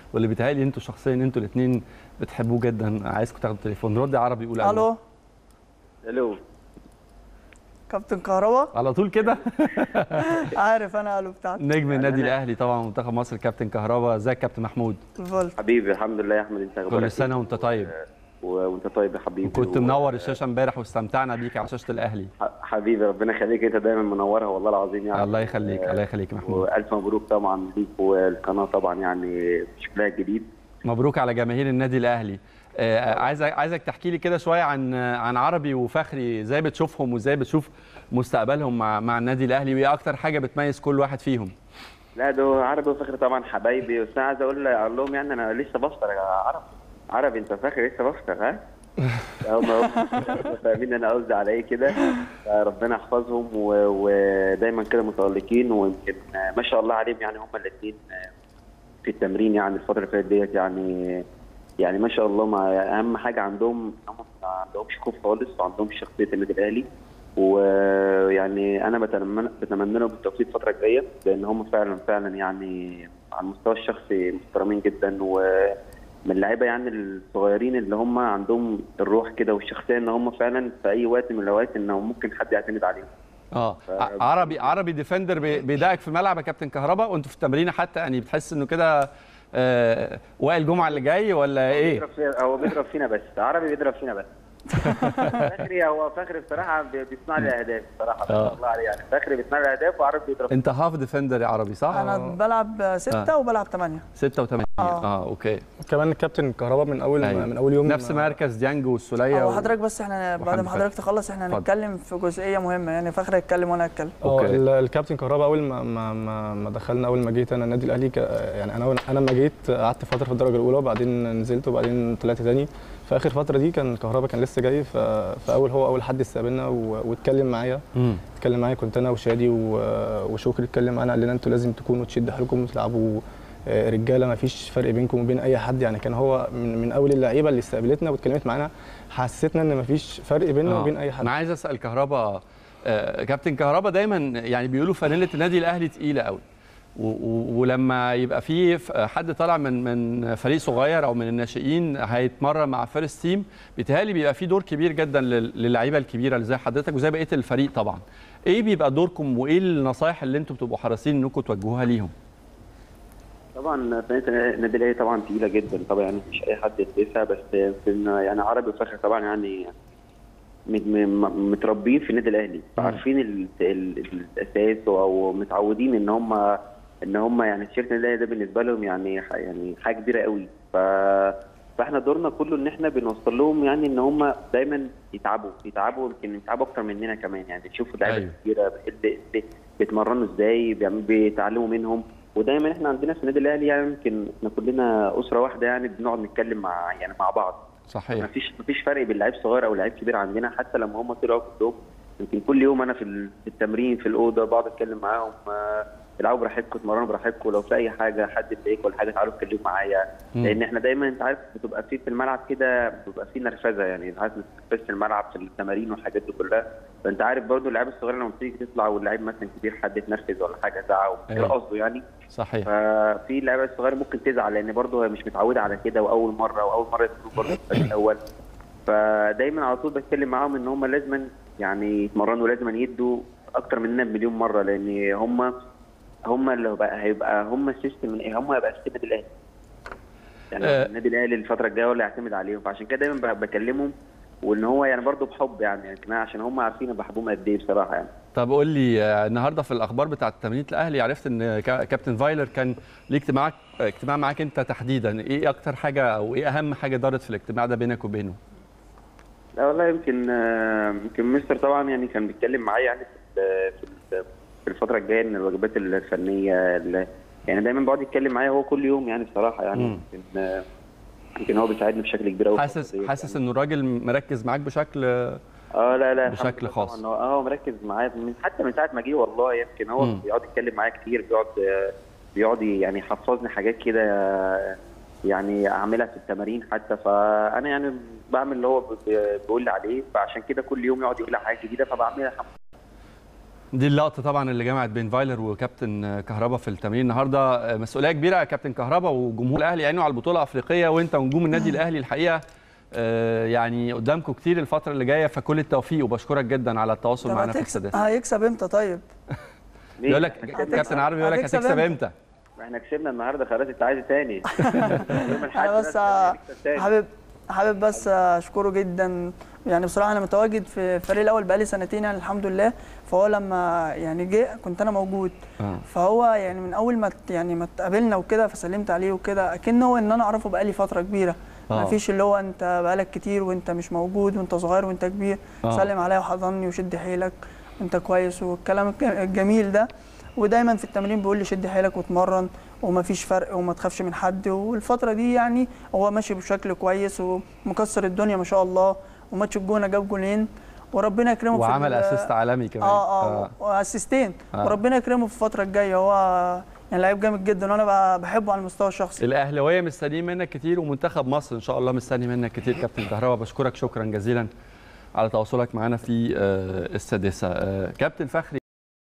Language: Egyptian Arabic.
واللي بيتهيألي انتوا شخصيا انتوا الاثنين بتحبوه جدا عايزكم تاخدوا التليفون رد يا عربي قول الو الو كابتن كهربا على طول كده عارف انا الو بتاعتك نجم النادي الاهلي طبعا منتخب مصر كابتن كهربا ازيك كابتن محمود الفولت حبيبي الحمد لله يا احمد انت اخبارك كل سنه وانت طيب و- وانت طيب يا حبيبي وكنت و- منور الشاشه امبارح واستمتعنا بيك على شاشه الاهلي ح- حبيبي ربنا يخليك انت دايما منورها والله العظيم يعني الله يخليك الله يخليك يا محمود والف مبروك طبعا ليك والقناه طبعا يعني شكلها جديد مبروك على جماهير النادي الاهلي آه، عايزك عايزك تحكي لي كده شويه عن عن عربي وفخري ازاي بتشوفهم وازاي بتشوف مستقبلهم مع مع النادي الاهلي وايه اكتر حاجه بتميز كل واحد فيهم لا ده عربي وفخر طبعا حبايبي بس انا عايز اقول اقول لهم يعني انا لسه بفطر يا عربي عربي انت فاكر لسه بفطر ها؟ هم هم فاهمين انا قصدي على ايه كده فربنا يحفظهم و- ودايما كده متالقين ويمكن آه، ما شاء الله عليهم يعني هم الاثنين في التمرين يعني الفتره اللي فاتت ديت يعني يعني ما شاء الله ما اهم حاجه عندهم هم ما عندهمش خوف خالص وعندهم شخصيه النادي الاهلي ويعني انا بتمنى بتمنى لهم بالتوفيق الفتره الجايه لان هم فعلا فعلا يعني على المستوى الشخصي محترمين جدا ومن اللعيبه يعني الصغيرين اللي هم عندهم الروح كده والشخصيه ان هم فعلا في اي وقت من الاوقات انه ممكن حد يعتمد عليهم اه ع- عربي عربي ديفندر بي- بيضايقك في الملعب يا كابتن كهربا وانتوا في التمرين حتى يعني بتحس انه كده آه، وائل جمعه اللي جاي ولا ايه بيضرب فينا هو بيضرب فينا بس عربي بيضرب فينا بس فخري هو فخري بصراحه بي- بيصنع لي اهداف بصراحه ما شاء الله عليه يعني فخري بيصنع لي اهداف وعربي بيضرب انت هاف ديفندر يا عربي صح انا بلعب ستة وبلعب ثمانية 86 آه. اه اوكي كمان الكابتن كهربا من اول أيوة. من اول يوم نفس مركز ديانج والسوليه هو و- حضرتك بس احنا بعد وحمدي ما حضرتك تخلص احنا اتفضل. هنتكلم في جزئيه مهمه يعني فخر يتكلم وانا اتكلم اه أوكي. ال- الكابتن كهربا اول ما ما ما, ما دخلنا اول ما جيت انا النادي الاهلي ك- يعني انا انا لما جيت قعدت فتره في الدرجه الاولى وبعدين نزلت وبعدين طلعت تاني في اخر فتره دي كان كهربا كان لسه جاي ف- فاول هو اول حد استقبلنا و- واتكلم معايا مم. اتكلم معايا كنت انا وشادي و- وشكري اتكلم معانا قال لنا انتوا لازم تكونوا تشدوا حيلكم وتلعبوا آه، رجاله ما فيش فرق بينكم وبين اي حد يعني كان هو من, من اول اللعيبه اللي استقبلتنا واتكلمت معانا حسيتنا ان ما فيش فرق بيننا آه. وبين اي حد انا عايز اسال كهربا آه، كابتن كهربا دايما يعني بيقولوا فانيله النادي الاهلي تقيله قوي و- و- ولما يبقى في ف- حد طالع من من فريق صغير او من الناشئين هيتمرن مع فيرست تيم بيتهيألي بيبقى في دور كبير جدا لل- للعيبه الكبيره اللي زي حضرتك وزي بقيه الفريق طبعا ايه بيبقى دوركم وايه النصايح اللي انتم بتبقوا حريصين انكم توجهوها ليهم طبعا فنانة النادي الاهلي طبعا تقيله جدا طبعا يعني مش اي حد يلبسها بس يمكن يعني عربي وفخر طبعا يعني مت- م- متربيين في النادي الاهلي فعارفين ال- ال- الاساس او متعودين ان هم ان هم يعني تيشيرت النادي الاهلي ده بالنسبه لهم يعني ح- يعني حاجه كبيره قوي ف فاحنا دورنا كله ان احنا بنوصل لهم يعني ان هم دايما يتعبوا يتعبوا يمكن يتعبوا اكتر مننا كمان يعني تشوفوا اللعيبه أيوة. الكبيره اللي- اللي بيتمرنوا ازاي بيعملوا- بيتعلموا منهم ودايما احنا عندنا في النادي الاهلي يعني يمكن احنا كلنا اسره واحده يعني بنقعد نتكلم مع يعني مع بعض صحيح مفيش مفيش فرق بين لعيب صغير او لعيب كبير عندنا حتى لما هم طلعوا كلهم يمكن كل يوم انا في ال- في التمرين في الاوضه بقعد اتكلم معاهم آه، العبوا براحتكم اتمرنوا براحتكم لو في اي حاجه حد اتضايق ولا حاجه تعالوا اتكلموا معايا مم. لان احنا دايما انت عارف بتبقى في في الملعب كده بتبقى في نرفزه يعني عارف نرفزه الملعب في التمارين والحاجات دي كلها فانت عارف برضو اللعيب الصغير لما بتيجي تطلع واللعيب مثلا كبير حد اتنرفز ولا حاجه زعق ومش أيوة. قصده يعني صحيح ففي لعيبه صغيره ممكن تزعل لان برضه هي مش متعوده على كده واول مره واول مره يدخلوا برضه في الفريق الاول فدايما على طول بتكلم معاهم ان هم لازما يعني يتمرنوا لازما يدوا اكتر مننا بمليون مره لان هم هم اللي هيبقى هيبقى هم السيستم من هم هيبقى سيستم النادي الاهلي يعني آه. النادي الاهلي الفتره الجايه هو اللي هيعتمد عليهم فعشان كده دايما ب- بكلمهم وان هو يعني برضه بحب يعني, يعني كمان عشان هم عارفين انا بحبهم قد ايه بصراحه يعني طب قول لي آه، النهارده في الاخبار بتاعه تمرينه الاهلي عرفت ان كا- كابتن فايلر كان ليه اجتماع اجتماع معاك انت تحديدا ايه اكتر حاجه او ايه اهم حاجه دارت في الاجتماع ده بينك وبينه لا والله يمكن آه، يمكن مستر طبعا يعني كان بيتكلم معايا يعني في ال- في ال- في الفتره الجايه ان الواجبات الفنيه ال- يعني دايما بيقعد يتكلم معايا هو كل يوم يعني بصراحه يعني مم. يمكن آه، يمكن هو بيساعدني بشكل كبير قوي حاسس حاسس انه الراجل مركز معاك بشكل اه لا لا الحمد بشكل لله خاص. طبعاً هو اه هو مركز معايا من حتى من ساعه ما جه والله يمكن هو مم. بيقعد يتكلم معايا كتير بيقعد آه، بيقعد يعني يحفظني حاجات كده آه، يعني اعملها في التمارين حتى فانا يعني بعمل اللي هو ب- ب- بيقول لي عليه فعشان كده كل يوم يقعد يقول لي حاجات جديده فبعملها دي اللقطه طبعا اللي جمعت بين فايلر وكابتن كهربا في التمرين النهارده مسؤوليه كبيره يا كابتن كهربا وجمهور الاهلي عينه على البطوله الافريقيه وانت ونجوم النادي الاهلي الحقيقه آه، يعني قدامكم كتير الفتره اللي جايه فكل التوفيق وبشكرك جدا على التواصل طب معنا في هتكسب السادسه هيكسب امتى طيب؟ مين؟ يقول لك إحنا كسبنا- كابتن عربي يقول لك هتكسب هتكسب إمتى؟ امتى احنا كسبنا النهارده خلاص انت عايز تاني يوم الأحد انا بس هنكسب تاني. حابب حابب بس اشكره جدا يعني بصراحه انا متواجد في الفريق الاول بقالي سنتين يعني الحمد لله فهو لما يعني جه كنت انا موجود آه. فهو يعني من اول ما ت- يعني ما اتقابلنا وكده فسلمت عليه وكده اكن هو ان انا اعرفه بقالي فتره كبيره آه. ما فيش اللي هو انت بقالك كتير وانت مش موجود وانت صغير وانت كبير آه. سلم عليا وحضني وشد حيلك وانت كويس والكلام الج- الجميل ده ودايما في التمرين بيقول لي شد حيلك واتمرن وما فيش فرق وما تخافش من حد والفتره دي يعني هو ماشي بشكل كويس ومكسر الدنيا ما شاء الله وماتش الجونه جاب جولين وربنا يكرمه في وعمل ال- اسيست عالمي كمان اه اه واسيستين آه. وربنا يكرمه في الفتره الجايه هو يعني لعيب جامد جدا وانا ب- بحبه على المستوى الشخصي الاهلاويه مستنيين منك كتير ومنتخب مصر ان شاء الله مستني منك كتير كابتن كهربا بشكرك شكرا جزيلا على تواصلك معنا في آه، السادسه آه، كابتن فخري